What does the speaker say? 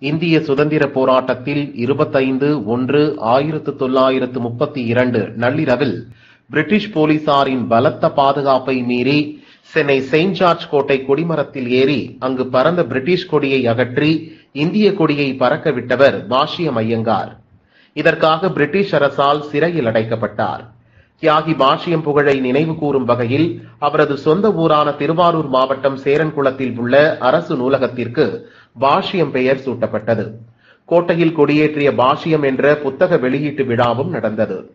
இந்திய சுதந்திர போராட்டத்தில் இருபத்தைந்து ஒன்று ஆயிரத்து தொள்ளாயிரத்து முப்பத்தி இரண்டு நள்ளிரவில் பிரிட்டிஷ் போலீசாரின் பலத்த பாதுகாப்பை மீறி சென்னை செயின்ட் ஜார்ஜ் கோட்டை கொடிமரத்தில் ஏறி அங்கு பறந்த பிரிட்டிஷ் கொடியை அகற்றி இந்திய கொடியை பறக்க விட்டவர் பாஷ்யம் ஐயங்கார் இதற்காக பிரிட்டிஷ் அரசால் சிறையில் அடைக்கப்பட்டார் தியாகி பாஷ்யம் புகழை நினைவு கூறும் வகையில் அவரது சொந்த ஊரான திருவாரூர் மாவட்டம் சேரன்குளத்தில் உள்ள அரசு நூலகத்திற்கு பாஷ்யம் பெயர் சூட்டப்பட்டது கோட்டையில் கொடியேற்றிய பாஷ்யம் என்ற புத்தக வெளியீட்டு விழாவும் நடந்தது